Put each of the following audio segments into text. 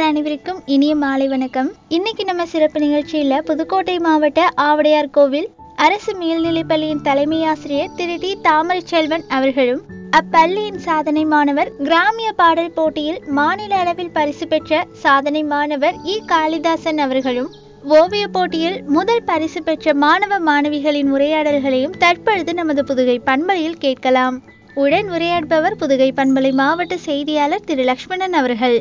அனைவருக்கும் இனிய மாலை வணக்கம் இன்னைக்கு நம்ம சிறப்பு நிகழ்ச்சியில புதுக்கோட்டை மாவட்ட ஆவடையார் கோவில் அரசு மேல்நிலைப்பள்ளியின் தலைமை ஆசிரியர் திரு டி தாமரை செல்வன் அவர்களும் அப்பள்ளியின் சாதனை மாணவர் கிராமிய பாடல் போட்டியில் மாநில அளவில் பரிசு பெற்ற சாதனை மாணவர் இ காளிதாசன் அவர்களும் ஓவிய போட்டியில் முதல் பரிசு பெற்ற மாணவ மாணவிகளின் உரையாடல்களையும் தற்பொழுது நமது புதுகை பண்பலையில் கேட்கலாம் உடன் உரையாடுபவர் புதுகை பண்பலை மாவட்ட செய்தியாளர் திரு லக்ஷ்மணன் அவர்கள்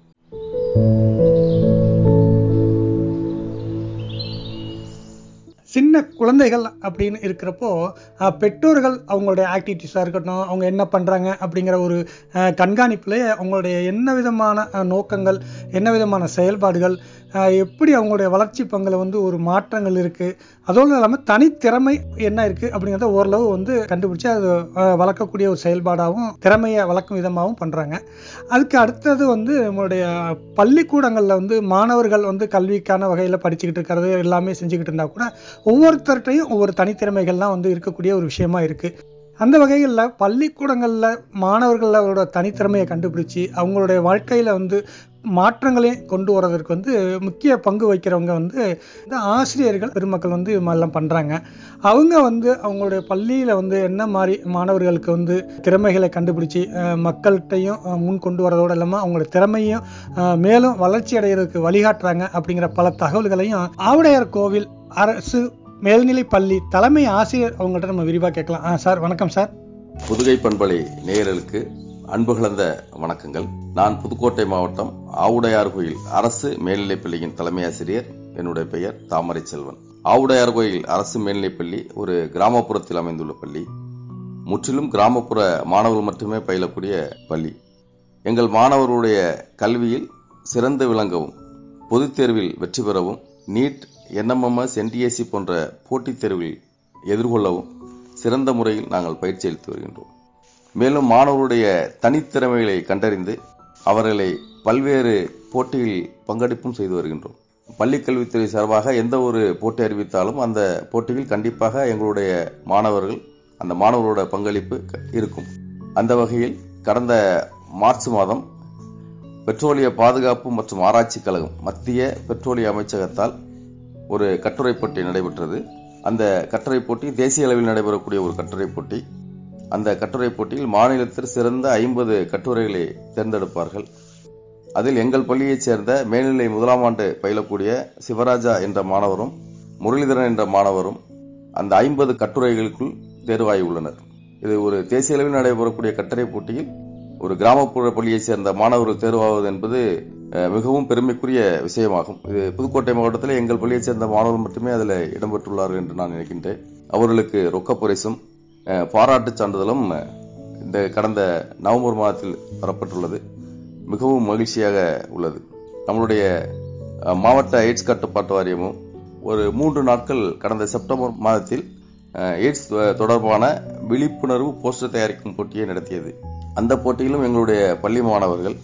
சின்ன குழந்தைகள் அப்படின்னு இருக்கிறப்போ அஹ், பெற்றோர்கள் அவங்களுடைய ஆக்டிவிட்டீஸாக இருக்கட்டும் அவங்க என்ன பண்ணுறாங்க அப்படிங்கிற ஒரு அஹ், கண்காணிப்புல அவங்களுடைய என்ன விதமான அஹ், நோக்கங்கள் என்ன விதமான செயல்பாடுகள் அஹ், எப்படி அவங்களுடைய வளர்ச்சி பங்கில் வந்து ஒரு மாற்றங்கள் இருக்குது அதோடு இல்லாமல் தனித்திறமை என்ன இருக்குது அப்படிங்கிறத ஓரளவு வந்து கண்டுபிடிச்சு அது அஹ், வளர்க்கக்கூடிய ஒரு செயல்பாடாகவும் திறமையை வளர்க்கும் விதமாகவும் பண்ணுறாங்க அதுக்கு அடுத்தது வந்து நம்மளுடைய பள்ளிக்கூடங்களில் வந்து மாணவர்கள் வந்து கல்விக்கான வகையில் படிச்சுக்கிட்டு இருக்கிறது எல்லாமே செஞ்சுக்கிட்டு இருந்தால் கூட ஒவ்வொருத்தர்கிட்டையும் ஒவ்வொரு தனித்திறமைகள்லாம் வந்து இருக்கக்கூடிய ஒரு விஷயமா இருக்கு அந்த வகைகளில் பள்ளிக்கூடங்களில் மாணவர்களோட தனித்திறமையை கண்டுபிடிச்சி அவங்களுடைய வாழ்க்கையில் வந்து மாற்றங்களையும் கொண்டு வரதற்கு வந்து முக்கிய பங்கு வகிக்கிறவங்க வந்து இந்த ஆசிரியர்கள் பெருமக்கள் வந்து இது மாதிரிலாம் பண்ணுறாங்க அவங்க வந்து அவங்களுடைய பள்ளியில் வந்து என்ன மாதிரி மாணவர்களுக்கு வந்து திறமைகளை கண்டுபிடிச்சி அஹ், மக்கள்கிட்டையும் அஹ், முன் கொண்டு வரதோடு இல்லாமல் அவங்களோட திறமையும் அஹ், மேலும் வளர்ச்சி அடைகிறதுக்கு வழிகாட்டுறாங்க அப்படிங்கிற பல தகவல்களையும் ஆவுடையார் கோவில் அரசு மேல்நிலை பள்ளி தலைமை ஆசிரியர் அவங்கள்ட்ட நம்ம விரிவாக கேட்கலாம் ஆ சார் வணக்கம் சார் புதுகை பண்பலை நேயர்களுக்கு அன்பு கலந்த வணக்கங்கள் நான் புதுக்கோட்டை மாவட்டம் ஆவுடையார் கோயில் அரசு மேல்நிலைப் பள்ளியின் தலைமை ஆசிரியர் என்னுடைய பெயர் தாமரை செல்வன் ஆவுடையார் கோயில் அரசு மேல்நிலைப் பள்ளி ஒரு கிராமப்புறத்தில் அமைந்துள்ள பள்ளி முற்றிலும் கிராமப்புற மாணவர்கள் மட்டுமே பயிலக்கூடிய பள்ளி எங்கள் மாணவர்களுடைய கல்வியில் சிறந்து விளங்கவும் பொதுத் தேர்வில் வெற்றி பெறவும் நீட் என்எம்எம்எஸ் என்டிஎஸ்சி போன்ற போட்டித் தேர்வில் எதிர்கொள்ளவும் சிறந்த முறையில் நாங்கள் பயிற்சி அளித்து வருகின்றோம் மேலும் மாணவருடைய தனித்திறமைகளை கண்டறிந்து அவர்களை பல்வேறு போட்டியில் பங்கெடுப்பும் செய்து வருகின்றோம் பள்ளிக் கல்வித்துறை சார்பாக எந்த ஒரு போட்டி அறிவித்தாலும் அந்த போட்டியில் கண்டிப்பாக எங்களுடைய மாணவர்கள் அந்த மாணவர்களோட பங்களிப்பு க- இருக்கும் அந்த வகையில் கடந்த மார்ச் மாதம் பெட்ரோலிய பாதுகாப்பு மற்றும் ஆராய்ச்சி கழகம் மத்திய பெட்ரோலிய அமைச்சகத்தால் ஒரு கட்டுரை போட்டி நடைபெற்றது அந்த கட்டுரை போட்டி தேசிய அளவில் நடைபெறக்கூடிய ஒரு கட்டுரை போட்டி அந்த கட்டுரை போட்டியில் மாநிலத்தில் சிறந்த ஐம்பது கட்டுரைகளை தேர்ந்தெடுப்பார்கள் அதில் எங்கள் பள்ளியைச் சேர்ந்த மேல்நிலை முதலாம் ஆண்டு பயிலக்கூடிய சிவராஜா என்ற மாணவரும் முரளிதரன் என்ற மாணவரும் அந்த ஐம்பது கட்டுரைகளுக்குள் தேர்வாகி உள்ளனர் இது ஒரு தேசிய அளவில் நடைபெறக்கூடிய கட்டுரை போட்டியில் ஒரு கிராமப்புற பள்ளியைச் சேர்ந்த மாணவர்கள் தேர்வாவது என்பது அஹ், மிகவும் பெருமைக்குரிய விஷயமாகும் இது புதுக்கோட்டை மாவட்டத்தில் எங்கள் பள்ளியைச் சேர்ந்த மாணவர்கள் மட்டுமே அதில் இடம்பெற்றுள்ளார்கள் என்று நான் நினைக்கின்றேன் அவர்களுக்கு ரொக்க பரிசும் அஹ், பாராட்டுச் சான்றிதழும் அஹ், இந்த கடந்த நவம்பர் மாதத்தில் தரப்பட்டுள்ளது மிகவும் மகிழ்ச்சியாக உள்ளது நம்மளுடைய அஹ், மாவட்ட எய்ட்ஸ் கட்டுப்பாட்டு வாரியமும் ஒரு மூன்று நாட்கள் கடந்த செப்டம்பர் மாதத்தில் அஹ், எய்ட்ஸ் தொ- தொடர்பான விழிப்புணர்வு போஸ்டர் தயாரிக்கும் போட்டியை நடத்தியது அந்த போட்டியிலும் எங்களுடைய பள்ளி மாணவர்கள்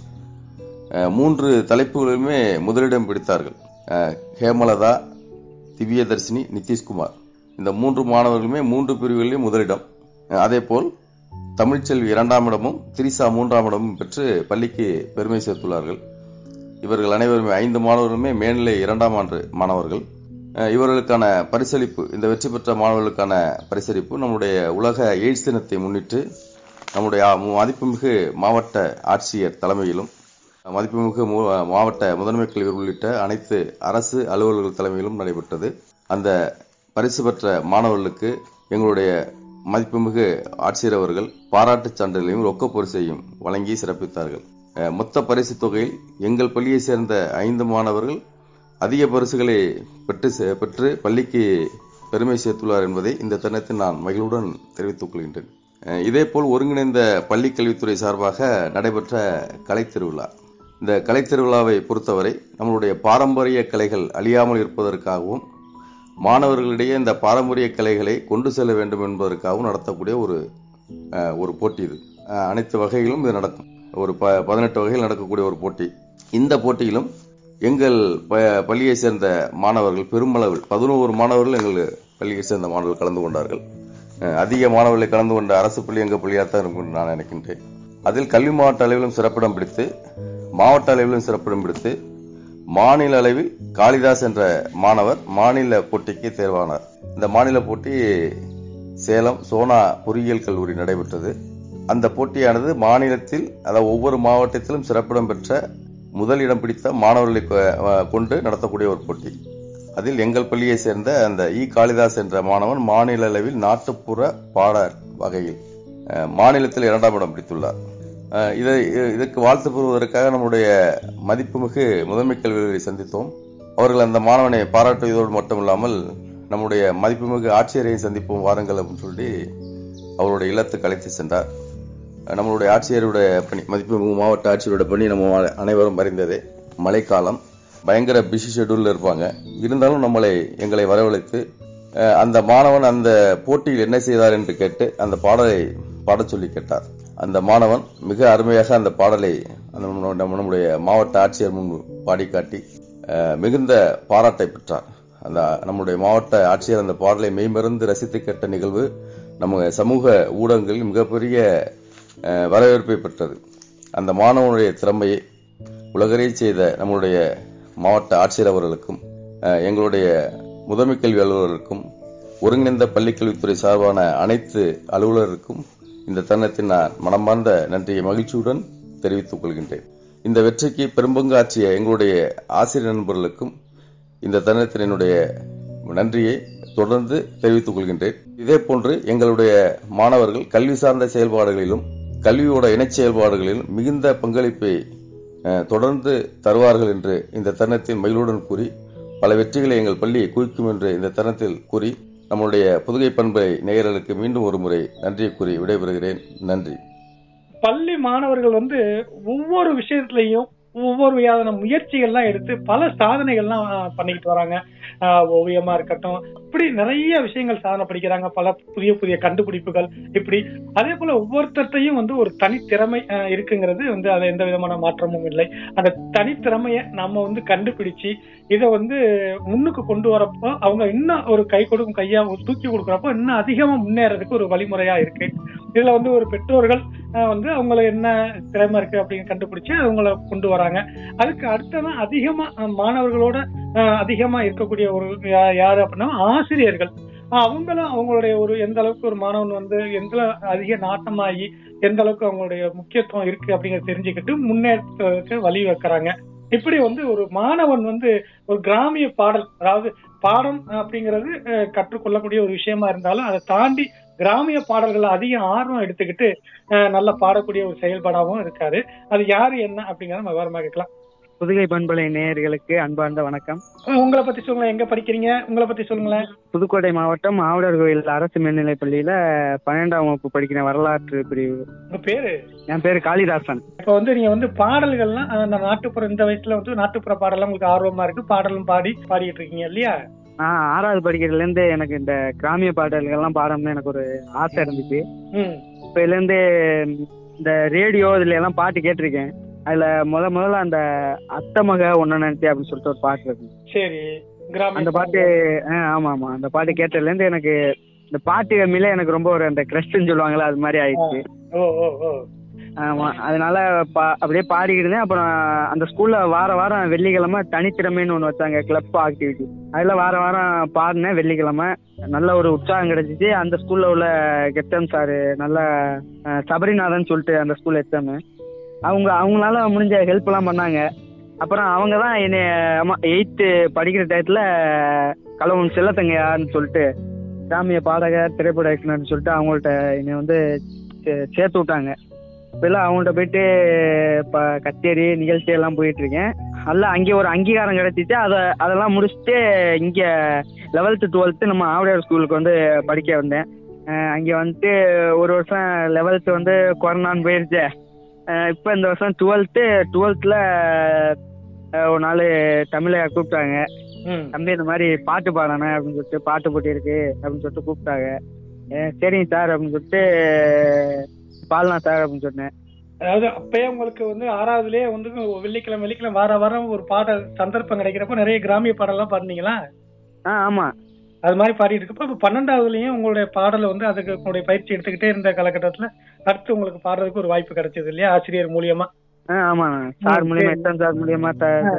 அஹ், மூன்று தலைப்புகளிலுமே முதலிடம் பிடித்தார்கள் அஹ், ஹேமலதா திவ்யதர்ஷினி நிதிஷ்குமார் இந்த மூன்று மாணவர்களுமே மூன்று பிரிவுகளிலும் முதலிடம் அஹ், அதேபோல் தமிழ்ச்செல்வி இரண்டாம் இடமும் திரிசா மூன்றாம் இடமும் பெற்று பள்ளிக்கு பெருமை சேர்த்துள்ளார்கள் இவர்கள் அனைவருமே ஐந்து மாணவர்களுமே மேல்நிலை இரண்டாம் ஆண்டு மாணவர்கள் அஹ், இவர்களுக்கான பரிசளிப்பு இந்த வெற்றி பெற்ற மாணவர்களுக்கான பரிசளிப்பு நம்முடைய உலக எய்ட்ஸ் தினத்தை முன்னிட்டு நம்முடைய ஆ- மதிப்புமிகு மாவட்ட ஆட்சியர் தலைமையிலும் மதிப்புமிகு மு- மாவட்ட முதன்மை கல்வி உள்ளிட்ட அனைத்து அரசு அலுவலர்கள் தலைமையிலும் நடைபெற்றது அந்த பரிசு பெற்ற மாணவர்களுக்கு எங்களுடைய மதிப்புமிகு ஆட்சியர் அவர்கள் பாராட்டுச் சான்றிதழையும் ரொக்க பரிசையும் வழங்கி சிறப்பித்தார்கள் அஹ், மொத்த பரிசு தொகையில் எங்கள் பள்ளியைச் சேர்ந்த ஐந்து மாணவர்கள் அதிக பரிசுகளை பெற்று சே- பெற்று பள்ளிக்கு பெருமை சேர்த்துள்ளார் என்பதை இந்த தருணத்தில் நான் மகிழ்வுடன் தெரிவித்துக் கொள்கின்றேன் அஹ், இதேபோல் ஒருங்கிணைந்த பள்ளிக் கல்வித்துறை சார்பாக நடைபெற்ற கலைத் திருவிழா இந்த கலைத் திருவிழாவை பொறுத்தவரை நம்மளுடைய பாரம்பரிய கலைகள் அழியாமல் இருப்பதற்காகவும் மாணவர்களிடையே இந்த பாரம்பரிய கலைகளை கொண்டு செல்ல வேண்டும் என்பதற்காகவும் நடத்தக்கூடிய ஒரு அஹ், ஒரு போட்டி இது அஹ், அனைத்து வகையிலும் இது நடக்கும் ஒரு ப பதினெட்டு வகையில் நடக்கக்கூடிய ஒரு போட்டி இந்த போட்டியிலும் எங்கள் ப பள்ளியை சேர்ந்த மாணவர்கள் பெருமளவில் பதினோரு மாணவர்கள் எங்கள் பள்ளியை சேர்ந்த மாணவர்கள் கலந்து கொண்டார்கள் அஹ், அதிக மாணவர்களை கலந்து கொண்ட அரசு பள்ளி எங்கள் பள்ளியாக தான் இருக்கும் என்று நான் நினைக்கின்றேன் அதில் கல்வி மாவட்ட அளவிலும் சிறப்பிடம் பிடித்து மாவட்ட அளவிலும் சிறப்பிடம் பிடித்து மாநில அளவில் காளிதாஸ் என்ற மாணவர் மாநில போட்டிக்கு தேர்வானார் இந்த மாநில போட்டி சேலம் சோனா பொறியியல் கல்லூரி நடைபெற்றது அந்த போட்டியானது மாநிலத்தில் அதாவது ஒவ்வொரு மாவட்டத்திலும் சிறப்பிடம் பெற்ற முதல் இடம் பிடித்த மாணவர்களை கொ- கொண்டு நடத்தக்கூடிய ஒரு போட்டி அதில் எங்கள் பள்ளியை சேர்ந்த அந்த இ காளிதாஸ் என்ற மாணவன் மாநில அளவில் நாட்டுப்புற பாடல் வகையில் அஹ், மாநிலத்தில் இரண்டாம் இடம் பிடித்துள்ளார் அஹ், இதை இதற்கு வாழ்த்து பெறுவதற்காக நம்முடைய மதிப்புமிகு முதன்மை கல்வியை சந்தித்தோம் அவர்கள் அந்த மாணவனை பாராட்டுவதோடு மட்டுமில்லாமல் நம்முடைய மதிப்புமிகு ஆட்சியரை சந்திப்போம் வாருங்கள் அப்படின்னு சொல்லி அவருடைய இல்லத்துக்கு அழைத்து சென்றார் நம்மளுடைய ஆட்சியருடைய பணி மதிப்புமிகு மாவட்ட ஆட்சியருடைய பணி நம்ம அனை- அனைவரும் அறிந்ததே மழைக்காலம் பயங்கர பிஸி ஷெட்யூல்ல இருப்பாங்க இருந்தாலும் நம்மளை எங்களை வரவழைத்து அஹ், அந்த மாணவன் அந்த போட்டியில் என்ன செய்தார் என்று கேட்டு அந்த பாடலை பாடச் சொல்லி கேட்டார் அந்த மாணவன் மிக அருமையாக அந்த பாடலை அந்த நம்ம- நம்முடைய மாவட்ட ஆட்சியர் முன்பு பாடி காட்டி அஹ், மிகுந்த பாராட்டை பெற்றார் அந்த நம்முடைய மாவட்ட ஆட்சியர் அந்த பாடலை மெய்மறந்து ரசித்து கேட்ட நிகழ்வு நம்ம சமூக ஊடகங்களில் மிகப்பெரிய அஹ், வரவேற்பை பெற்றது அந்த மாணவனுடைய திறமையை உலகறிய செய்த நம்முடைய மாவட்ட ஆட்சியர் அவர்களுக்கும் அஹ், எங்களுடைய முதன்மை கல்வி அலுவலருக்கும் ஒருங்கிணைந்த பள்ளிக்கல்வித்துறை சார்பான அனைத்து அலுவலருக்கும் இந்த தருணத்தில் நான் மனமார்ந்த நன்றியை மகிழ்ச்சியுடன் தெரிவித்துக் கொள்கின்றேன் இந்த வெற்றிக்கு பெரும்பங்கு ஆற்றிய எங்களுடைய ஆசிரியர் நண்பர்களுக்கும் இந்த தருணத்தில் என்னுடைய நன்றியை தொடர்ந்து தெரிவித்துக் கொள்கின்றேன் இதே போன்று எங்களுடைய மாணவர்கள் கல்வி சார்ந்த செயல்பாடுகளிலும் கல்வியோட இணைச் செயல்பாடுகளிலும் மிகுந்த பங்களிப்பை அஹ், தொடர்ந்து தருவார்கள் என்று இந்த தருணத்தில் மகிழ்வுடன் கூறி பல வெற்றிகளை எங்கள் பள்ளி குவிக்கும் என்று இந்த தருணத்தில் கூறி நம்முடைய புதுகை பண்பை நேயர்களுக்கு மீண்டும் ஒரு முறை நன்றியை கூறி விடைபெறுகிறேன் நன்றி பள்ளி மாணவர்கள் வந்து ஒவ்வொரு விஷயத்துலயும் ஒவ்வொரு விதமான முயற்சிகள்லாம் எடுத்து பல சாதனைகள்லாம் ஆஹ், பண்ணிக்கிட்டு வராங்க ஆஹ், ஓவியமா இருக்கட்டும் இப்படி நிறைய விஷயங்கள் சாதனை படிக்கிறாங்க பல புதிய புதிய கண்டுபிடிப்புகள் இப்படி அதே போல ஒவ்வொருத்தர்ட்டையும் வந்து ஒரு தனித்திறமை ஆஹ், இருக்குங்கிறது வந்து அது எந்த விதமான மாற்றமும் இல்லை அந்த தனித்திறமைய நம்ம வந்து கண்டுபிடிச்சு இதை வந்து முன்னுக்கு கொண்டு வரப்போ அவங்க இன்னும் ஒரு கை கொடுக்கும் கையா ஒரு தூக்கி கொடுக்குறப்போ இன்னும் அதிகமா முன்னேறதுக்கு ஒரு வழிமுறையா இருக்கு இதுல வந்து ஒரு பெற்றோர்கள் ஆஹ் வந்து அவங்கள என்ன திறமை இருக்கு அப்படின்னு கண்டுபிடிச்சு அவங்கள கொண்டு வராங்க அதுக்கு அடுத்ததான் அதிகமா ஆஹ் மாணவர்களோட ஆஹ் அதிகமா இருக்கக்கூடிய ஒரு யா- யாரு அப்படின்னா ஆசிரியர்கள் ஆஹ் அவங்களும் அவங்களுடைய ஒரு எந்த அளவுக்கு ஒரு மாணவன் வந்து எந்த அதிக நாட்டமாகி எந்த அளவுக்கு அவங்களுடைய முக்கியத்துவம் இருக்கு அப்படிங்கறத தெரிஞ்சுக்கிட்டு முன்னேற்றத்துக்கு வழி வைக்கிறாங்க இப்படி வந்து ஒரு மாணவன் வந்து ஒரு கிராமிய பாடல் அதாவது பாடம் அப்படிங்கிறது அஹ், கற்றுக்கொள்ளக்கூடிய ஒரு விஷயமா இருந்தாலும் அதை தாண்டி கிராமிய பாடல்கள் அதிக ஆர்வம் எடுத்துக்கிட்டு அஹ், நல்லா பாடக்கூடிய ஒரு செயல்பாடாகவும் இருக்காரு அது யாரு என்ன அப்படிங்கறத நம்ம விவரமா கேட்கலாம் புதுகை பண்பலை நேயர்களுக்கு அன்பார்ந்த வணக்கம் அஹ், உங்களை பத்தி சொல்லுங்க எங்க படிக்கிறீங்க உங்களை பத்தி சொல்லுங்களேன் புதுக்கோட்டை மாவட்டம் ஆவுடர் கோயில் அரசு மேல்நிலைப் பள்ளியில பன்னெண்டாம் வகுப்பு படிக்கிற வரலாற்று பிரிவு உங்க பேரு என் பேரு காளிதாசன் இப்ப வந்து நீங்க வந்து பாடல்கள்லாம் அஹ், இந்த நாட்டுப்புற இந்த வயசுல வந்து நாட்டுப்புற பாடலாம் உங்களுக்கு ஆர்வமா இருக்கு பாடலும் பாடி பாடிட்டு இருக்கீங்க இல்லையா நான் ஆறாவது படிக்கிறதுல இருந்து எனக்கு இந்த கிராமிய பாடல்கள்லாம் பாடணும்னு எனக்கு ஒரு ஆசை இருந்துச்சு ம் இப்பல இருந்து இந்த ரேடியோ இதுல எல்லாம் பாட்டு கேட்டிருக்கேன் அதுல முத முதல்ல அந்த அத்தமக ஒன்னு நினைச்சு அப்படின்னு சொல்லிட்டு ஒரு பாட்டு இருக்கு சரி கிராமிய அந்த பாட்டு ஆ, ஆமா ஆமா அந்த பாட்டு கேட்டதுல இருந்து எனக்கு இந்த பாட்டு மேல எனக்கு ரொம்ப ஒரு அந்த கிரஷ்ன்னு சொல்லுவாங்கல்ல அது மாதிரி ஆயிடுச்சு ஓ ஓ ஓ ஆமா அதனால பா- அப்படியே பாடிக்கிட்டு இருந்தேன் அப்புறம் அந்த ஸ்கூல்ல வார வாரம் வெள்ளிக்கிழமை தனித்திறமைன்னு ஒன்று வச்சாங்க கிளப் ஆக்டிவிட்டி அதுல வார வாரம் பாடினேன் வெள்ளிக்கிழமை நல்ல ஒரு உற்சாகம் கிடைச்சிச்சு அந்த ஸ்கூல்ல உள்ள கெப்டன் சாரு நல்ல அஹ், சபரிநாதன் சொல்லிட்டு அந்த ஸ்கூல் எக்ஸாமு அவங்க அவங்களால முடிஞ்ச ஹெல்ப் எல்லாம் பண்ணாங்க அப்புறம் அவங்க தான் என்னை ஆமா எயித்து படிக்கிற டயத்துல கலவன் செல்லத்தங்கையான்னு சொல்லிட்டு கிராமிய பாடகர் திரைப்பட இயக்குனர்னு சொல்லிட்டு அவங்கள்ட்ட என்னை வந்து சே- சேர்த்து விட்டாங்க இப்பெல்லாம் அவங்கள்ட்ட போயிட்டு இப்போ கச்சேரி நிகழ்ச்சி எல்லாம் போயிட்டு இருக்கேன் நல்ல அங்கே ஒரு அங்கீகாரம் கிடைச்சிச்சு அதை அதெல்லாம் முடிச்சுட்டு இங்கே லெவல்த்து டுவெல்த்து நம்ம ஆவுடையார் ஸ்கூலுக்கு வந்து படிக்க வந்தேன் அஹ் அங்கே வந்துட்டு ஒரு வருஷம் லெவல்த்து வந்து கொரோனான்னு போயிருச்சு இப்போ இந்த வருஷம் டுவெல்த்து டுவெல்த்தில் ஒரு நாள் தமிழை கூப்பிட்டாங்க ம் தம்பி இந்த மாதிரி பாட்டு பாடணும் அப்படின்னு சொல்லிட்டு பாட்டு போட்டி இருக்கு அப்படின்னு சொல்லிட்டு கூப்பிட்டாங்க அஹ் சரிங்க சார் அப்படின்னு சொல்லிட்டு பாடலாம் சார் அப்படின்னு சொன்னேன் அதாவது அப்பயே உங்களுக்கு வந்து ஆறாவதுலயே வந்து வெள்ளிக்கிழமை வெள்ளிக்கிழமை வார வாரம் ஒரு பாட சந்தர்ப்பம் கிடைக்கிறப்போ நிறைய கிராமிய பாடலாம் பாடுனீங்களா ஆ ஆமாம் அது மாதிரி பாடிட்டு இருக்கப்போ இப்போ பன்னெண்டாவதுலயும் உங்களுடைய பாடலை வந்து அதுக்கு உங்களுடைய பயிற்சி எடுத்துக்கிட்டே இருந்த காலகட்டத்துல அடுத்து உங்களுக்கு பாடுறதுக்கு ஒரு வாய்ப்பு கிடைச்சது இல்லையா ஆசிரியர் மூலியமா ஆ ஆமாம் சார் ம், மூலியமா சரி. எத்தனை சார் மூலியமா த-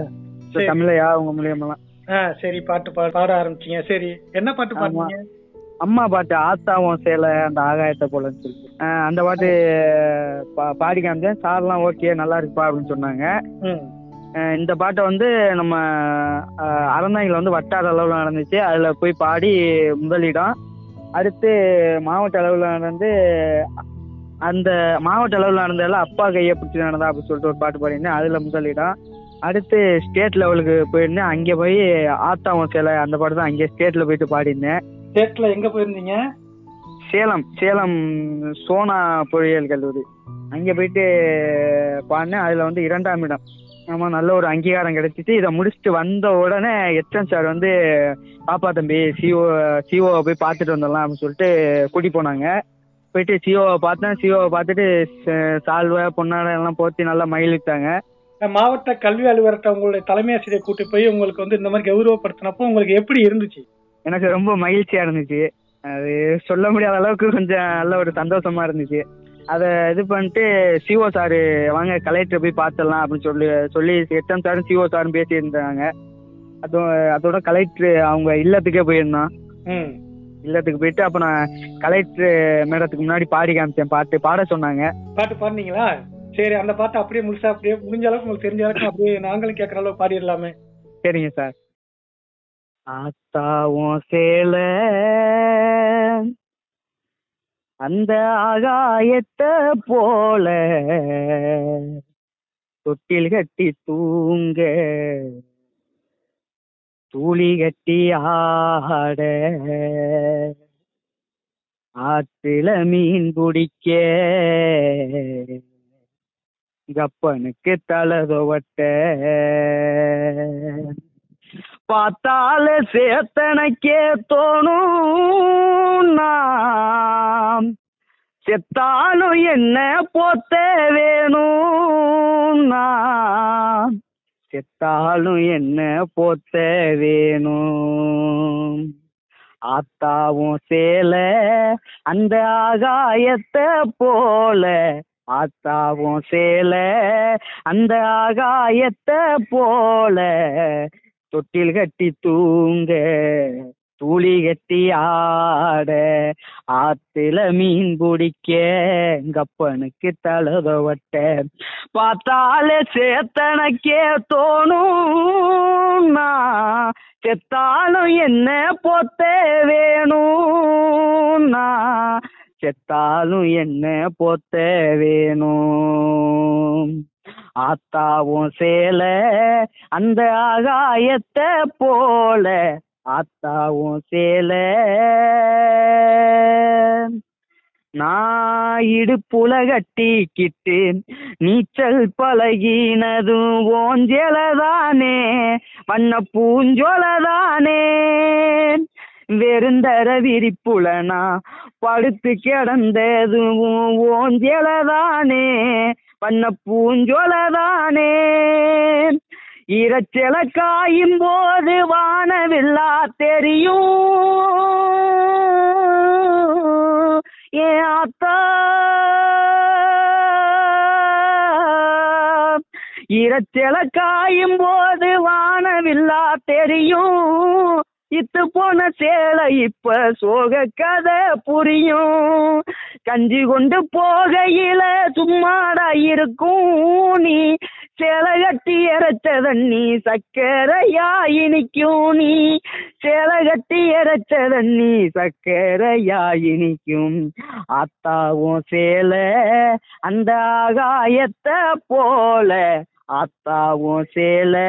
சரி. தமிழையா அவங்க மூலியமெல்லாம் ஆ சரி பாட்டு பா- பாட ஆரம்பிச்சீங்க சரி என்ன பாட்டு ஆமா. பாடுனீங்க அம்மா பாட்டு ஆத்தாவும் சேலை அந்த ஆகாயத்தை போலன்னு சொல்லிட்டு ஆஹ் அந்த பாட்டு பா- பாடி காமிச்சேன் சார்லாம் ஓகே நல்லா இருக்குப்பா அப்படின்னு சொன்னாங்க ம் ஆஹ் இந்த பாட்டை வந்து நம்ம ஆஹ் அறந்தாங்கில வந்து வட்டார அளவில் நடந்துச்சு அதில் போய் பாடி முதலிடம் அடுத்து மாவட்ட அளவில் நடந்து அந்த மாவட்ட அளவில் நடந்ததில் அப்பா கையை பிடிச்சி நடந்தா அப்படின்னு சொல்லிட்டு ஒரு பாட்டு பாடியிருந்தேன் அதில் முதலிடம் அடுத்து ஸ்டேட் லெவலுக்கு போயிருந்தேன் அங்கே போய் ஆத்தாவும் சேலை அந்த பாட்டு தான் அங்கே ஸ்டேட்டில் போயிட்டு பாடியிருந்தேன் ஸ்டேட்ல எங்க போயிருந்தீங்க சேலம் சேலம் சோனா பொறியியல் கல்லூரி அங்கே போயிட்டு பாடினேன் அதில் வந்து இரண்டாம் இடம் ஆமாம் நல்ல ஒரு அங்கீகாரம் கிடைச்சிச்சு இதை முடிச்சுட்டு வந்த உடனே எச்எம் சார் வந்து பாப்பா தம்பி சிஓ சிஓவை போய் பார்த்துட்டு வந்துடலாம் அப்படின்னு சொல்லிட்டு கூட்டி போனாங்க போயிட்டு சிஓவை பார்த்தேன் சிஓவை பார்த்துட்டு ச- சால்வை பொன்னாடை எல்லாம் போத்தி நல்லா மகிழ்வித்தாங்க மாவட்ட கல்வி அலுவலர்கிட்ட உங்களுடைய தலைமை ஆசிரியர் கூட்டி போய் உங்களுக்கு வந்து இந்த மாதிரி கௌரவப்படுத்தினப்போ உங்களுக்கு எப்படி இருந்துச்சு எனக்கு ரொம்ப மகிழ்ச்சியா இருந்துச்சு அது சொல்ல முடியாத அளவுக்கு கொஞ்சம் நல்ல ஒரு சந்தோஷமா இருந்துச்சு அதை இது பண்ணிட்டு சிஓ சாரு வாங்க கலெக்டர் போய் பார்த்துடலாம் அப்படின்னு சொல்லி சொல்லி எட்டம் சாரும் சிஓ சாரும் பேசியிருந்தாங்க அதோ அதோட கலெக்டர் அவங்க இல்லத்துக்கே போயிருந்தான் ம் இல்லத்துக்கு போயிட்டு அப்போ நான் கலெக்டர் மேடத்துக்கு முன்னாடி பாடி காமிச்சேன் பாட்டு பாட சொன்னாங்க பாட்டு பாடுனீங்களா சரி அந்த பாட்டு அப்படியே முழுசா அப்படியே முடிஞ்ச அளவுக்கு உங்களுக்கு தெரிஞ்ச அளவுக்கு அப்படியே நாங்களும் கேட்கற அளவுக்கு பாடிடலாமே சரிங்க சார் ஆத்தாவும் சேல அந்த ஆகாயத்தை போல தொட்டில் கட்டி தூங்க தூளி கட்டி ஆட ஆத்துல மீன் பிடிக்க கப்பனுக்கு தலதொவட்ட பார்த்தால சேத்தனைக்கே தோணும் நாம் செத்தாலும் என்ன போத்த வேணும் நாம் செத்தாலும் என்ன போத்த வேணும் ஆத்தாவும் சேல அந்த ஆகாயத்தை போல ஆத்தாவும் சேல அந்த ஆகாயத்தை போல தொட்டில் கட்டி தூங்க தூளி கட்டி ஆட ஆத்துல மீன் பிடிக்க கப்பனுக்கு தலதவட்ட பார்த்தாலே சேத்தனக்கே தோணும் நான் செத்தாலும் என்ன போத்த வேணும் நான் செத்தாலும் என்ன போத்த வேணும் ஆத்தாவும் சேல அந்த ஆகாயத்தை போல ஆத்தாவும் சேல நான் இடுப்புல கட்டிக்கிட்டு நீச்சல் பழகினதும் ஓஞ்சலதானே வண்ண பூஞ்சோலதானே வெறுந்தர விரிப்புலனா படுத்து கிடந்ததும் ஓஞ்சலதானே வண்ண பூஞ்சோலதானே இரைச்சல காயும் போது வானவில்லா தெரியும் ஏ ஆத்தா இரைச்சல காயும் போது வானவில்லா தெரியும் இத்து போன சேலை இப்ப சோக கதை புரியும் கஞ்சி கொண்டு போகையில சும்மாடா இருக்கும் நீ சேலை கட்டி இறைச்ச தண்ணி சக்கரையா இனிக்கும் நீ சேலை கட்டி இறைச்ச தண்ணி சக்கரையா இனிக்கும் ஆத்தாவும் சேலை அந்த ஆகாயத்தை போல ஆத்தாவும் சேலை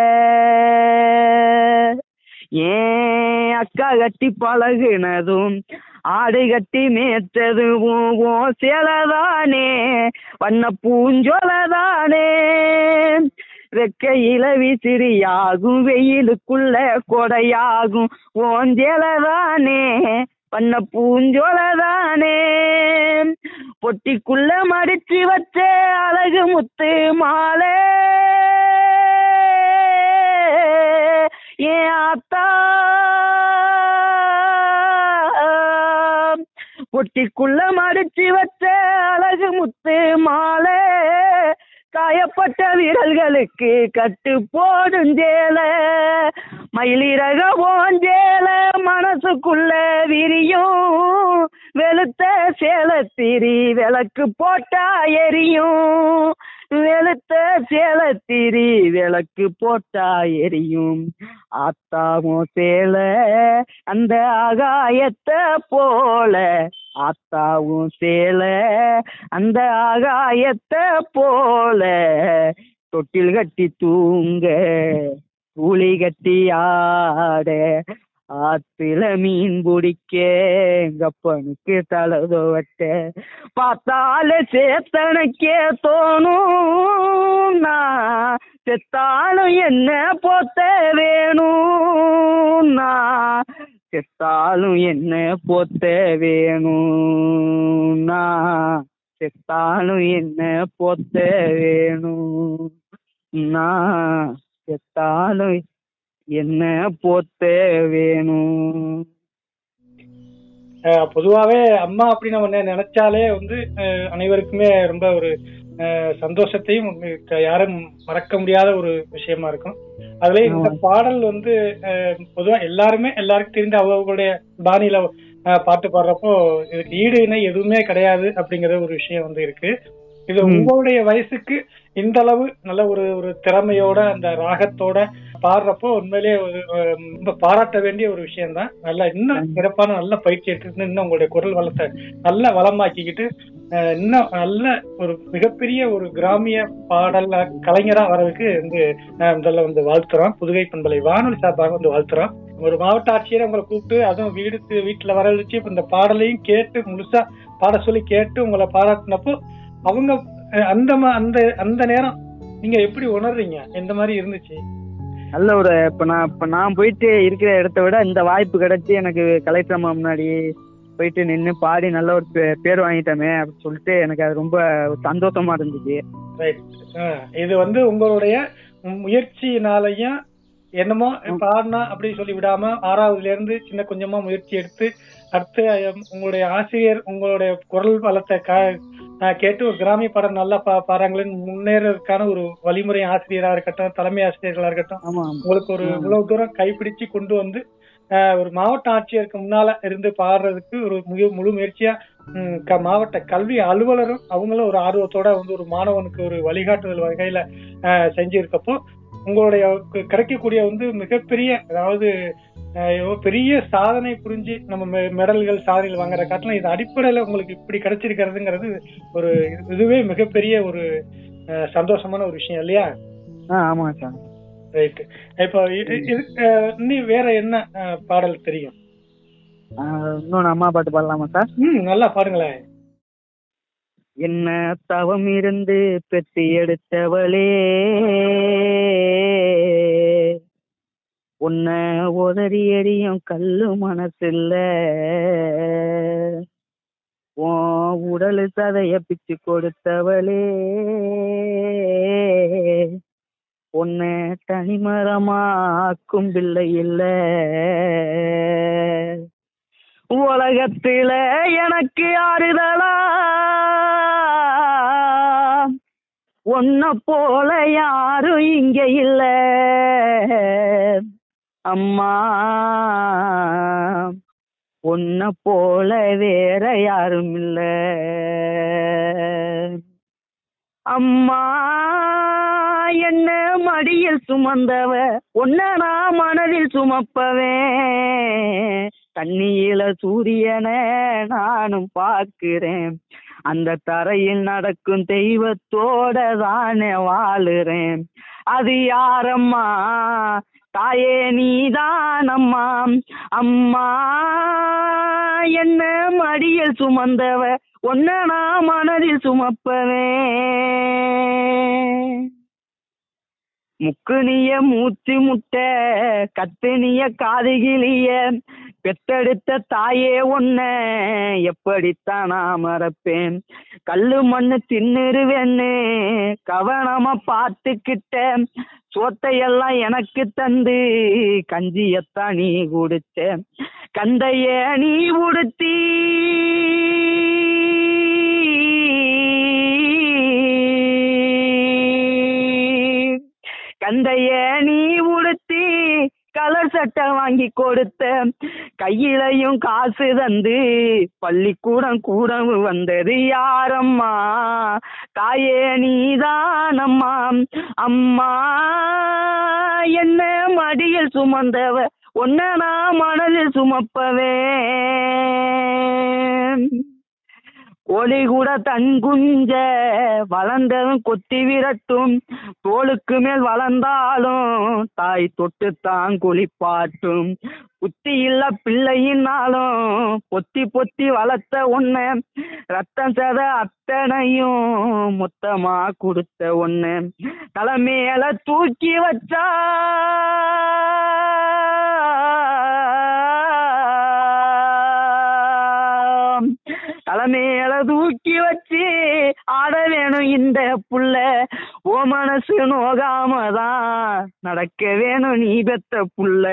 ஏன் அக்கா கட்டி பழகுனதும் ஆடு கட்டி மேய்ச்சதும் ஓ சேலதானே வண்ண பூஞ்சோலதானே ரெக்கையில விசிறியாகும் வெயிலுக்குள்ள கொடையாகும் ஓஞ்சேலதானே பண்ண பூஞ்சோலதானே பொட்டிக்குள்ள மடிச்சு வச்ச அழகு முத்து மாலை ஏ ஆத்தா பொட்டிக்குள்ள மடிச்சு வச்ச அழகு முத்து மாலை காயப்பட்ட விரல்களுக்கு கட்டு போடும் ஜேல மயிலிறக ஓஞ்சேல மனசுக்குள்ள விரியும் வெளுத்த சேலத்திரி விளக்கு போட்டா எரியும் வெளுத்த சேலத்திரி விளக்கு போட்டா எரியும் ஆத்தாவும் சேல அந்த ஆகாயத்தை போல ஆத்தாவும் சேல அந்த ஆகாயத்தை போல தொட்டில் கட்டி தூங்க கூலி கட்டி ஆட ஆத்துல மீன் பிடிக்க எங்கப்பனுக்கு தலதோவட்ட பார்த்தாலே சேத்தனுக்கே தோணும் நான் செத்தாலும் என்ன போத்த வேணும் நான் செத்தாலும் என்ன போத்த வேணும் நான் செத்தாலும் என்ன போத்த வேணும் நான் செத்தாலும் என்ன போத்த வேணும் அஹ் பொதுவாவே அம்மா அப்படின்னு நம்ம நெ- நினைச்சாலே வந்து அஹ் அனைவருக்குமே ரொம்ப ஒரு அஹ் சந்தோஷத்தையும் க- யாரும் மறக்க முடியாத ஒரு விஷயமா இருக்கும் அதுல இந்த பாடல் வந்து அஹ் பொதுவா எல்லாருமே எல்லாருக்கும் தெரிந்த அவங்களுடைய பாணியில அஹ் பாட்டு பாடுறப்போ இதுக்கு ஈடு இணை எதுவுமே கிடையாது அப்படிங்கிற ஒரு விஷயம் வந்து இருக்கு இது உங்களுடைய வயசுக்கு இந்த அளவு நல்ல ஒரு ஒரு திறமையோட அந்த ராகத்தோட பாடுறப்போ உண்மையிலேயே ஒரு அஹ், ரொம்ப பாராட்ட வேண்டிய ஒரு விஷயம் தான் நல்லா இன்னும் சிறப்பான நல்ல பயிற்சி எடுத்துட்டு இன்னும் உங்களுடைய குரல் வளத்தை நல்லா வளமாக்கிக்கிட்டு அஹ், இன்னும் நல்ல ஒரு மிகப்பெரிய ஒரு கிராமிய பாடல் கலைஞரா வரதுக்கு வந்து அஹ், முதல்ல வந்து வாழ்த்துறோம் புதுகை பண்பலை வானொலி சார்பாக வந்து வாழ்த்துறோம் ஒரு மாவட்ட ஆட்சியரை உங்களை கூப்பிட்டு அதுவும் வீடு வீட்டுல வர வச்சு இப்ப இந்த பாடலையும் கேட்டு முழுசா பாட சொல்லி கேட்டு உங்களை பாராட்டினப்போ அவங்க அஹ், அந்த ம- அந்த அந்த நேரம் நீங்க எப்படி உணர்றீங்க எந்த மாதிரி இருந்துச்சு நல்ல ஒரு இப்ப நான் இப்ப நான் போயிட்டு இருக்கிற இடத்த விட இந்த வாய்ப்பு கிடைச்சி எனக்கு கலெக்டர் அம்மா முன்னாடி போயிட்டு நின்று பாடி நல்ல ஒரு பே- பேர் வாங்கிட்டோமே அப்படின்னு சொல்லிட்டு எனக்கு அது ரொம்ப சந்தோஷமா இருந்துச்சு ரைட் இது வந்து உங்களுடைய முயற்சியினாலையும் என்னமோ பாடினா அப்படி சொல்லி விடாம ஆறாவதுல இருந்து சின்ன கொஞ்சமா முயற்சி எடுத்து அடுத்து அஹ், உங்களுடைய ஆசிரியர் உங்களுடைய குரல் வளத்தை கா- அஹ், கேட்டு ஒரு கிராமிய பாடம் நல்லா பா பாடுறாங்களேன்னு முன்னேறதுக்கான ஒரு வழிமுறை ஆசிரியரா இருக்கட்டும் தலைமை ஆசிரியர்களா இருக்கட்டும் ஆமா ஆமா உங்களுக்கு ஒரு இவ்வளவு தூரம் கைப்பிடிச்சு கொண்டு வந்து ஆஹ், ஒரு மாவட்ட ஆட்சியருக்கு முன்னால இருந்து பாடுறதுக்கு ஒரு முழு முழு முயற்சியா ம், க- மாவட்ட கல்வி அலுவலரும் அவங்களும் ஒரு ஆர்வத்தோட வந்து ஒரு மாணவனுக்கு ஒரு வழிகாட்டுதல் வகையில ஆஹ், செஞ்சிருக்கப்போ உங்களுடைய கு- கிடைக்கக்கூடிய வந்து மிகப்பெரிய அதாவது ஆஹ், எவ்வளவு பெரிய சாதனை புரிஞ்சு நம்ம மெ- மெடல்கள் சாதனைகள் வாங்குற காட்டிலும் இது அடிப்படையில உங்களுக்கு இப்படி கிடைச்சிருக்கிறதுங்கிறது ஒரு இதுவே மிகப்பெரிய ஒரு ஆஹ், சந்தோஷமான ஒரு விஷயம் இல்லையா ஆ ஆமாங்க சார் ரைட் இப்போ இது இது- அஹ் நீ வேற என்ன அஹ், பாடல் தெரியும் இன்னொன்று அம்மா பாட்டு பாடலாமா சார் ம் நல்லா பாருங்களேன் என்ன தவம் இருந்து பெற்று எடுத்தவளே உன்னை உதறி எறியும் கல்லு மனசில்ல உன் உடலு சதைய பிச்சு கொடுத்தவளே உன்னை தனிமரமாக்கும் பிள்ளை இல்ல உலகத்தில எனக்கு ஆறுதலா உன்னை போல யாரும் இங்க இல்ல அம்மா உன்னை போல வேற யாரும் இல்ல அம்மா என்ன மடியில் சுமந்தவ உன்ன நான் மனதில் சுமப்பவே தண்ணியில சூரியனை நானும் பார்க்கிறேன் அந்த தரையில் நடக்கும் தெய்வத்தோட தானே வாழுறேன் அது யாரம்மா தாயே நீதானம்மா அம்மா என்ன மடியில் சுமந்தவ ஒன்ன நான் மனதில் சுமப்பவே முக்குனிய மூச்சு முட்டை கத்துனிய காதுகிளிய பெத்தெடுத்த தாயே ஒன்ன எப்படித்தான் நான் மறப்பேன் கல்லு மண்ணு தின்னுருவேன்னு கவனமா பார்த்துக்கிட்ட சோத்தையெல்லாம் எனக்கு தந்து கஞ்சியத்தான் நீ குடிச்ச கந்தைய நீ உடுத்தி குழந்தைய நீ உடுத்தி கலர் சட்டை வாங்கி கொடுத்த கையிலையும் காசு தந்து பள்ளிக்கூடம் கூட வந்தது யாரம்மா தாயே நீதானம்மா அம்மா என்ன மடியில் சுமந்தவ ஒன்ன நான் மனதில் சுமப்பவே கோழி கூட தன் குஞ்ச வளர்ந்ததும் கொத்தி விரட்டும் தோளுக்கு மேல் வளர்ந்தாலும் தாய் தொட்டு தான் குளிப்பாட்டும் புத்தி இல்ல பிள்ளையினாலும் பொத்தி பொத்தி வளர்த்த ஒண்ணு ரத்தம் சத அத்தனையும் மொத்தமா கொடுத்த ஒண்ணு தலைமையில தூக்கி வச்சா தலைமையில தூக்கி வச்சு ஆட வேணும் இந்த புள்ள ஓ மனசு நோகாமதான் நடக்க வேணும் நீ பெத்த புள்ள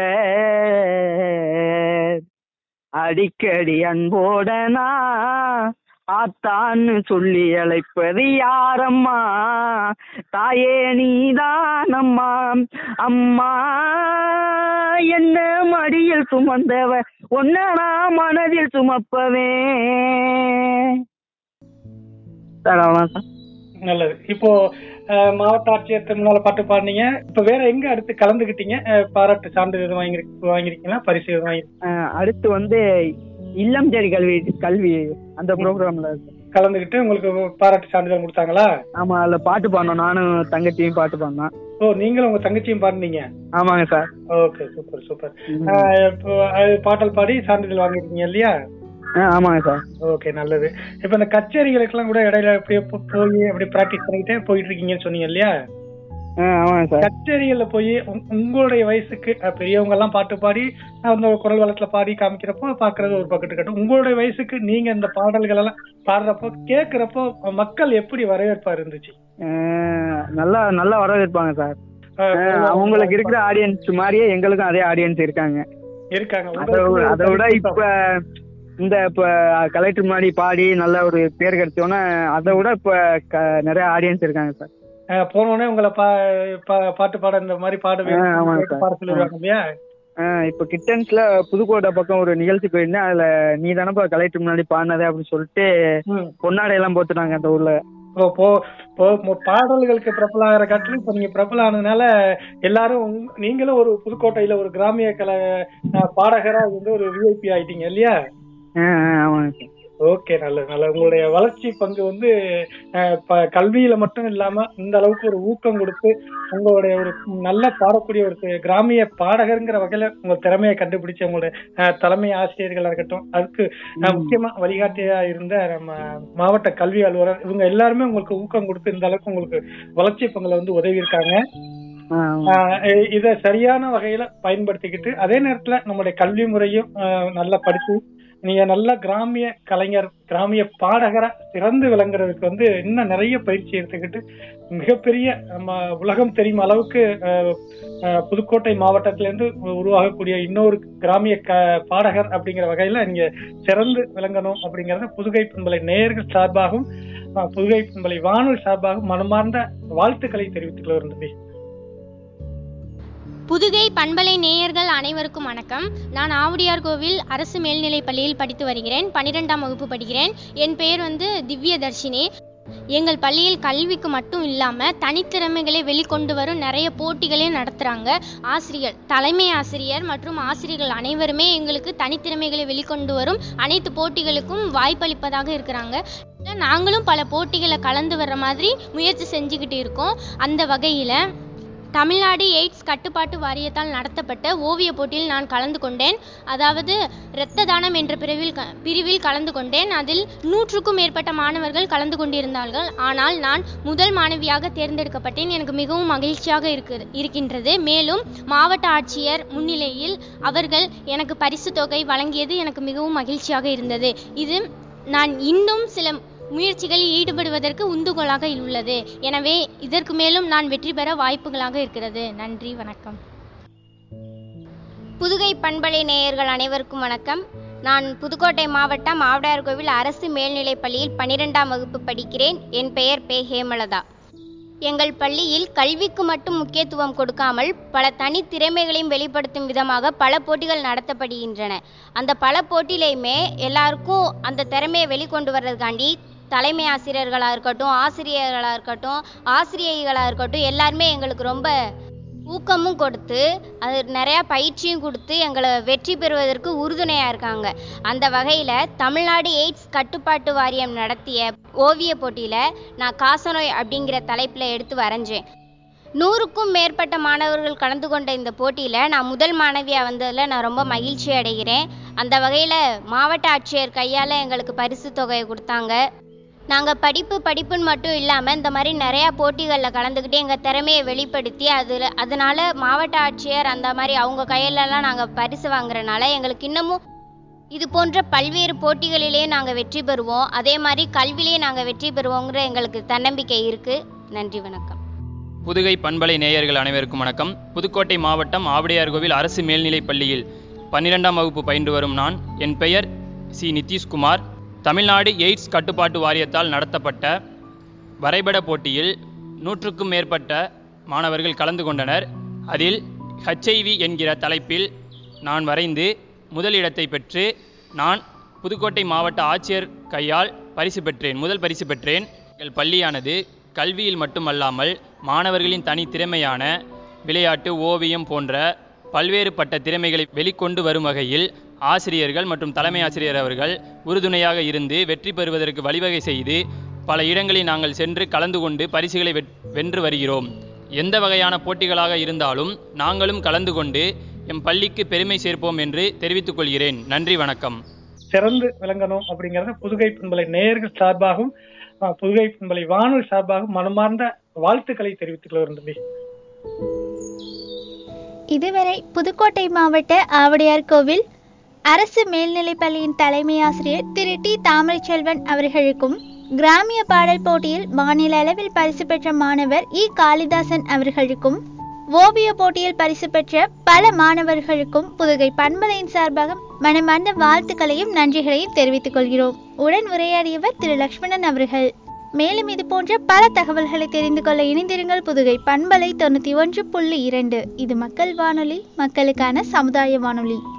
அடிக்கடி அன்போட நான் ஆத்தான்னு சொல்லி அழைப்பது யாரம்மா தாயே நீதானம்மா அம்மா என்ன மடியில் சுமந்தவ ஒன்ன நான் மனதில் சுமப்பவே சார் அவ்வளோதான் சார் நல்லது இப்போ அஹ், மாவட்ட ஆட்சியர் திருமணால பாட்டு பாடுனீங்க இப்ப வேற எங்க அடுத்து கலந்துக்கிட்டீங்க அஹ், பாராட்டு சான்றிதழ் எதுவும் வாங்கி வாங்கிருக்கீங்களா பரிசு எதுவும் வாங்கி அஹ் அடுத்து வந்து இல்லம் தேடி கல்வி கல்வி அந்த ப்ரோக்ராம்ல கலந்துக்கிட்டு உங்களுக்கு பாராட்டு சான்றிதழ் கொடுத்தாங்களா ஆமா அதுல பாட்டு பாடணும் நானும் தங்கச்சியும் பாட்டு பாடினோம் ஓ நீங்களும் உங்க தங்கச்சியும் பாடுனீங்க ஆமாங்க சார் ஓகே சூப்பர் சூப்பர் இப்போ அது பாடல் பாடி சான்றிதழ் வாங்கிருக்கீங்க இல்லையா ஆ ஆமாங்க சார் ஓகே நல்லது இப்போ இந்த கச்சேரிகளுக்கெல்லாம் கூட இடையில அப்படியே போ- போய் அப்படியே ப்ராக்டிஸ் பண்ணிக்கிட்டே போயிட்டு இருக்கீங்கன்னு சொன்னீங்க இல்லையா ஆ ஆமாங்க சார் கச்சேரிகள்ல போய் உங்- உங்களுடைய வயசுக்கு அஹ், பெரியவங்க எல்லாம் பாட்டு பாடி அந்த குரல் வளத்துல பாடி காமிக்கிறப்போ பாக்குறது ஒரு பக்கத்து கட்டும் உங்களுடைய வயசுக்கு நீங்க இந்த பாடல்கள் எல்லாம் பாடுறப்போ கேக்குறப்போ மக்கள் எப்படி வரவேற்பா இருந்துச்சு அஹ் நல்லா நல்லா வரவேற்பாங்க சார் அஹ், அஹ் அவங்களுக்கு இருக்கிற ஆடியன்ஸ் மாதிரியே எங்களுக்கும் அதே ஆடியன்ஸ் இருக்காங்க இருக்காங்க அதை விட- அதை விட இப்ப இந்த இப்ப கலெக்டர் முன்னாடி பாடி நல்ல ஒரு பேர் கிடைச்சோன்னே அதை விட இப்ப க- நிறைய ஆடியன்ஸ் இருக்காங்க சார் அஹ், போன உடனே உங்களை பா பா- பாட்டு பாட இந்த மாதிரி பாட ஆ, ஆமாங்க சார். பாட சொல்லிடுவாங்க இல்லையா அஹ் இப்ப கிட்டன்ஸ்ல புதுக்கோட்டை பக்கம் ஒரு நிகழ்ச்சி போயிருந்தேன் அதுல நீ தானப்பா கலெக்டர் முன்னாடி பாடினதே அப்படின்னு சொல்லிட்டு ம். பொன்னாடை எல்லாம் போட்டுட்டாங்க அந்த ஊர்ல இப்போ போ- போ- மோ- பாடல்களுக்கு பிரபலம் ஆகிற காட்டிலும் இப்ப நீங்க பிரபலம் ஆனதுனால எல்லாரும் உங்க- நீங்களும் ஒரு புதுக்கோட்டையில ஒரு கிராமிய கலை அஹ், பாடகரா வந்து ஒரு விஐபி ஆயிட்டீங்க இல்லையா அஹ் அஹ் ஆமாங்க சார் ஓகே நல்லது நல்லது உங்களுடைய வளர்ச்சி பங்கு வந்து அஹ், ப- கல்வியில மட்டும் இல்லாம இந்த அளவுக்கு ஒரு ஊக்கம் கொடுத்து உங்களுடைய ஒரு நல்ல பாடக்கூடிய ஒரு தி- கிராமிய பாடகருங்கிற வகையில உங்க திறமையை கண்டுபிடிச்ச உங்களுடைய அஹ், தலைமை ஆசிரியர்களா இருக்கட்டும் அதுக்கு அஹ், முக்கியமா வழிகாட்டியா இருந்த நம்ம மாவட்ட கல்வி அலுவலர் இவங்க எல்லாருமே உங்களுக்கு ஊக்கம் கொடுத்து இந்த அளவுக்கு உங்களுக்கு வளர்ச்சி பங்குல வந்து உதவி இருக்காங்க அஹ் ஆமாங்க. ஆஹ் இத சரியான வகையில பயன்படுத்திக்கிட்டு அதே நேரத்துல நம்முடைய கல்வி முறையும் ஆஹ் நல்லா படிச்சு நீங்க நல்ல கிராமிய கலைஞர் கிராமிய பாடகரா சிறந்து விளங்குறதுக்கு வந்து இன்னும் நிறைய பயிற்சி எடுத்துக்கிட்டு மிகப்பெரிய நம்ம உலகம் தெரியும் அளவுக்கு ஆஹ் ஆஹ் புதுக்கோட்டை மாவட்டத்தில இருந்து உருவாகக்கூடிய இன்னொரு கிராமிய க பாடகர் அப்படிங்கிற வகையில நீங்க சிறந்து விளங்கணும் அப்படிங்கறத புதுகை பண்பலை நேயர்கள் சார்பாகவும் ஆஹ் புதுகை பண்பலை வானொலி சார்பாகவும் மனமார்ந்த வாழ்த்துக்களை தெரிவித்துக் கொள்கிறேன் புதுகை பண்பலை நேயர்கள் அனைவருக்கும் வணக்கம் நான் ஆவுடையார் கோவில் அரசு மேல்நிலைப் பள்ளியில் படித்து வருகிறேன் பன்னிரெண்டாம் வகுப்பு படிக்கிறேன் என் பெயர் வந்து திவ்ய தர்ஷினி எங்கள் பள்ளியில் கல்விக்கு மட்டும் இல்லாமல் தனித்திறமைகளை வெளிக்கொண்டு வரும் நிறைய போட்டிகளையும் நடத்துகிறாங்க ஆசிரியர் தலைமை ஆசிரியர் மற்றும் ஆசிரியர்கள் அனைவருமே எங்களுக்கு தனித்திறமைகளை வெளிக்கொண்டு வரும் அனைத்து போட்டிகளுக்கும் வாய்ப்பளிப்பதாக இருக்கிறாங்க நாங்களும் பல போட்டிகளை கலந்து வர்ற மாதிரி முயற்சி செஞ்சுக்கிட்டு இருக்கோம் அந்த வகையில் தமிழ்நாடு எய்ட்ஸ் கட்டுப்பாட்டு வாரியத்தால் நடத்தப்பட்ட ஓவியப் போட்டியில் நான் கலந்து கொண்டேன் அதாவது இரத்த தானம் என்ற பிரிவில் க- பிரிவில் கலந்து கொண்டேன் அதில் நூற்றுக்கும் மேற்பட்ட மாணவர்கள் கலந்து கொண்டிருந்தார்கள் ஆனால் நான் முதல் மாணவியாக தேர்ந்தெடுக்கப்பட்டேன் எனக்கு மிகவும் மகிழ்ச்சியாக இருக்கு இருக்கின்றது மேலும் மாவட்ட ஆட்சியர் முன்னிலையில் அவர்கள் எனக்கு பரிசு தொகை வழங்கியது எனக்கு மிகவும் மகிழ்ச்சியாக இருந்தது இது நான் இன்னும் சில முயற்சிகளில் ஈடுபடுவதற்கு உந்துகோலாக உள்ளது எனவே இதற்கு மேலும் நான் வெற்றி பெற வாய்ப்புகளாக இருக்கிறது நன்றி வணக்கம் புதுகை பண்பலை நேயர்கள் அனைவருக்கும் வணக்கம் நான் புதுக்கோட்டை மாவட்டம் ஆவடாயர்கோவில் அரசு மேல்நிலைப் பள்ளியில் பன்னிரெண்டாம் வகுப்பு படிக்கிறேன் என் பெயர் பே ஹேமலதா எங்கள் பள்ளியில் கல்விக்கு மட்டும் முக்கியத்துவம் கொடுக்காமல் பல தனித்திறமைகளையும் வெளிப்படுத்தும் விதமாக பல போட்டிகள் நடத்தப்படுகின்றன அந்த பல போட்டியிலையுமே எல்லாருக்கும் அந்த திறமையை வெளிக்கொண்டு வர்றதுக்காண்டி தலைமை ஆசிரியர்களாக இருக்கட்டும் ஆசிரியர்களாக இருக்கட்டும் ஆசிரியைகளாக இருக்கட்டும் எல்லாருமே எங்களுக்கு ரொம்ப ஊக்கமும் கொடுத்து அது நிறையா பயிற்சியும் கொடுத்து எங்களை வெற்றி பெறுவதற்கு உறுதுணையாக இருக்காங்க அந்த வகையில் தமிழ்நாடு எய்ட்ஸ் கட்டுப்பாட்டு வாரியம் நடத்திய ஓவிய போட்டியில் நான் காசநோய் அப்படிங்கிற தலைப்பில் எடுத்து வரைஞ்சேன் நூறுக்கும் மேற்பட்ட மாணவர்கள் கலந்து கொண்ட இந்த போட்டியில் நான் முதல் மாணவியாக வந்ததில் நான் ரொம்ப மகிழ்ச்சி அடைகிறேன் அந்த வகையில் மாவட்ட ஆட்சியர் கையால் எங்களுக்கு பரிசு தொகையை கொடுத்தாங்க நாங்கள் படிப்பு படிப்புன்னு மட்டும் இல்லாமல் இந்த மாதிரி நிறையா போட்டிகளில் கலந்துக்கிட்டு எங்கள் திறமையை வெளிப்படுத்தி அதில் அதனால் மாவட்ட ஆட்சியர் அந்த மாதிரி அவங்க கையிலலாம் நாங்கள் பரிசு வாங்குறனால எங்களுக்கு இன்னமும் இது போன்ற பல்வேறு போட்டிகளிலே நாங்கள் வெற்றி பெறுவோம் அதே மாதிரி கல்வியிலே நாங்கள் வெற்றி பெறுவோங்கிற எங்களுக்கு தன்னம்பிக்கை இருக்குது நன்றி வணக்கம் புதுகை பண்பலை நேயர்கள் அனைவருக்கும் வணக்கம் புதுக்கோட்டை மாவட்டம் ஆவடையார்கோவில் அரசு மேல்நிலைப் பள்ளியில் பன்னிரெண்டாம் வகுப்பு பயின்று வரும் நான் என் பெயர் சி நிதிஷ்குமார் தமிழ்நாடு எய்ட்ஸ் கட்டுப்பாட்டு வாரியத்தால் நடத்தப்பட்ட வரைபட போட்டியில் நூற்றுக்கும் மேற்பட்ட மாணவர்கள் கலந்து கொண்டனர் அதில் ஹச்ஐவி என்கிற தலைப்பில் நான் வரைந்து முதலிடத்தை பெற்று நான் புதுக்கோட்டை மாவட்ட ஆட்சியர் கையால் பரிசு பெற்றேன் முதல் பரிசு பெற்றேன் எங்கள் பள்ளியானது கல்வியில் மட்டுமல்லாமல் மாணவர்களின் தனி திறமையான விளையாட்டு ஓவியம் போன்ற பல்வேறுபட்ட திறமைகளை வெளிக்கொண்டு வரும் வகையில் ஆசிரியர்கள் மற்றும் தலைமை ஆசிரியர் அவர்கள் உறுதுணையாக இருந்து வெற்றி பெறுவதற்கு வழிவகை செய்து பல இடங்களில் நாங்கள் சென்று கலந்து கொண்டு பரிசுகளை வெற்- வென்று வருகிறோம் எந்த வகையான போட்டிகளாக இருந்தாலும் நாங்களும் கலந்து கொண்டு எம் பள்ளிக்கு பெருமை சேர்ப்போம் என்று தெரிவித்துக் கொள்கிறேன் நன்றி வணக்கம் சிறந்து விளங்கணும் அப்படிங்கறத புதுகை பண்பலை நேயர்கள் சார்பாகவும் அஹ், புதுகை பண்பலை வானொலி சார்பாகவும் மனமார்ந்த வாழ்த்துக்களை தெரிவித்துக் கொள்கிறேன் தம்பி இதுவரை புதுக்கோட்டை மாவட்ட ஆவடையார் கோவில் அரசு மேல்நிலைப்பள்ளியின் தலைமை ஆசிரியர் திரு டி தாமரைச்செல்வன் அவர்களுக்கும் கிராமிய பாடல் போட்டியில் மாநில அளவில் பரிசு பெற்ற மாணவர் இ காளிதாசன் அவர்களுக்கும் ஓவிய போட்டியில் பரிசு பெற்ற பல மாணவர்களுக்கும் புதுகை பண்பலையின் சார்பாக மனமார்ந்த வாழ்த்துக்களையும் நன்றிகளையும் தெரிவித்துக் கொள்கிறோம் உடன் உரையாடியவர் திரு லக்ஷ்மணன் அவர்கள் மேலும் இது போன்ற பல தகவல்களை தெரிந்து கொள்ள இணைந்திருங்கள் புதுகை பண்பலை தொண்ணூற்றி ஒன்று புள்ளி இரண்டு இது மக்கள் வானொலி மக்களுக்கான சமுதாய வானொலி